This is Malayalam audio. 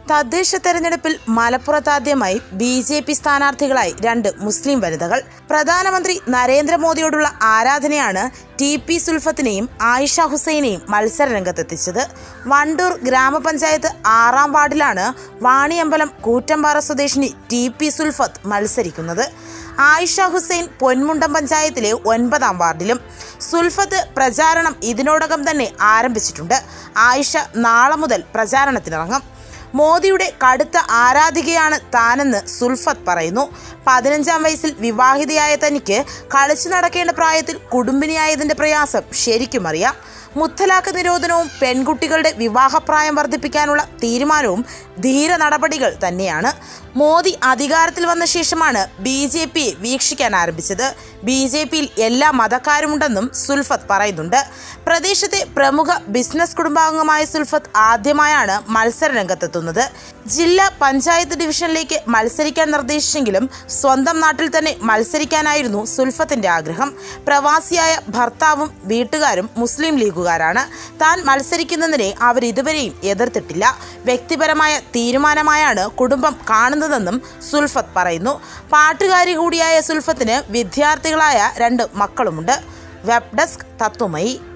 തദ്ദേശ തെരഞ്ഞെടുപ്പിൽ മലപ്പുറത്താദ്യമായി ബി ജെ പി സ്ഥാനാർത്ഥികളായി രണ്ട് മുസ്ലിം വനിതകൾ പ്രധാനമന്ത്രി നരേന്ദ്രമോദിയോടുള്ള ആരാധനയാണ് ടി പി സുൽഫത്തിനെയും ആയിഷ ഹുസൈനെയും മത്സര രംഗത്തെത്തിച്ചത് വണ്ടൂർ ഗ്രാമപഞ്ചായത്ത് ആറാം വാർഡിലാണ് വാണിയമ്പലം കൂറ്റമ്പാറ സ്വദേശിനി ടി പി സുൽഫത്ത് മത്സരിക്കുന്നത് ആയിഷ ഹുസൈൻ പൊന്മുണ്ടം പഞ്ചായത്തിലെ ഒൻപതാം വാർഡിലും സുൽഫത്ത് പ്രചാരണം ഇതിനോടകം തന്നെ ആരംഭിച്ചിട്ടുണ്ട് ആയിഷ നാളെ മുതൽ പ്രചാരണത്തിനിറങ്ങും മോദിയുടെ കടുത്ത ആരാധികയാണ് താനെന്ന് സുൽഫത്ത് പറയുന്നു പതിനഞ്ചാം വയസ്സിൽ വിവാഹിതയായ തനിക്ക് കളിച്ചു നടക്കേണ്ട പ്രായത്തിൽ കുടുംബിനിയായതിന്റെ പ്രയാസം ശരിക്കും അറിയാം മുത്തലാഖ് നിരോധനവും പെൺകുട്ടികളുടെ വിവാഹപ്രായം വർദ്ധിപ്പിക്കാനുള്ള തീരുമാനവും ധീര നടപടികൾ തന്നെയാണ് മോദി അധികാരത്തിൽ വന്ന ശേഷമാണ് ബി ജെ പിയെ വീക്ഷിക്കാൻ ആരംഭിച്ചത് ബി ജെ പിയിൽ എല്ലാ മതക്കാരുമുണ്ടെന്നും സുൽഫത്ത് പറയുന്നുണ്ട് പ്രദേശത്തെ പ്രമുഖ ബിസിനസ് കുടുംബാംഗമായ സുൽഫത്ത് ആദ്യമായാണ് മത്സര രംഗത്തെത്തുന്നത് ജില്ലാ പഞ്ചായത്ത് ഡിവിഷനിലേക്ക് മത്സരിക്കാൻ നിർദ്ദേശിച്ചെങ്കിലും സ്വന്തം നാട്ടിൽ തന്നെ മത്സരിക്കാനായിരുന്നു സുൽഫത്തിന്റെ ആഗ്രഹം പ്രവാസിയായ ഭർത്താവും വീട്ടുകാരും മുസ്ലിം ലീഗുകാരാണ് താൻ മത്സരിക്കുന്നതിനെ അവർ ഇതുവരെയും എതിർത്തിട്ടില്ല വ്യക്തിപരമായ തീരുമാനമായാണ് കുടുംബം കാണുന്നതെന്നും സുൽഫത്ത് പറയുന്നു പാട്ടുകാരി കൂടിയായ സുൽഫത്തിന് വിദ്യാർത്ഥികളായ രണ്ട് മക്കളുമുണ്ട് വെബ് ഡെസ്ക് തത്വമയി